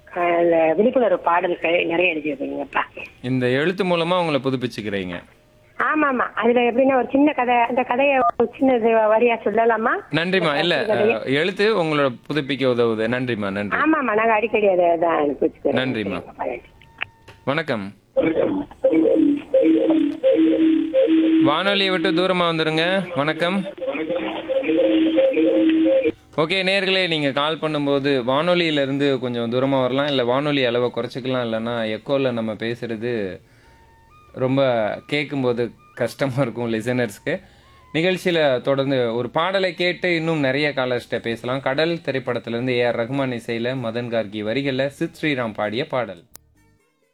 அஹ், இந்த விழிப்புணர்வு பாடல்கள் நிறைய எழுதியிருக்கீங்கப்பா இந்த எழுத்து மூலமா உங்களை புதுப்பிச்சுக்கிறீங்க ஆமா ஆமா அதுல எப்படின்னா ஒரு சின்ன கதை அந்த கதையை ஒரு சின்ன இது வரியா சொல்லலாமா நன்றிம்மா இல்ல அஹ், எழுத்து உங்களோட புதுப்பிக்க உதவுது நன்றிம்மா நன்றி ஆமாமா நாங்க அடிக்கடி அதை தான் அனுப்பிச்சுக்கிறோம் நன்றிம்மா. வணக்கம் வானொலியை விட்டு தூரமா வந்துருங்க வணக்கம் ஓகே நேர்களே நீங்க கால் பண்ணும்போது வானொலியில இருந்து கொஞ்சம் தூரமா வரலாம் இல்ல வானொலி அளவை குறைச்சிக்கலாம் இல்லைன்னா எக்கோல நம்ம பேசுறது ரொம்ப கேட்கும்போது கஷ்டமா இருக்கும் லிசனர்ஸ்க்கு நிகழ்ச்சியில தொடர்ந்து ஒரு பாடலை கேட்டு இன்னும் நிறைய காலர்ஸ்ட பேசலாம் கடல் திரைப்படத்திலிருந்து ஏ ஆர் ரஹ்மான் இசையில மதன் கார்கி வரிகளில் சித் ஸ்ரீராம் பாடிய பாடல்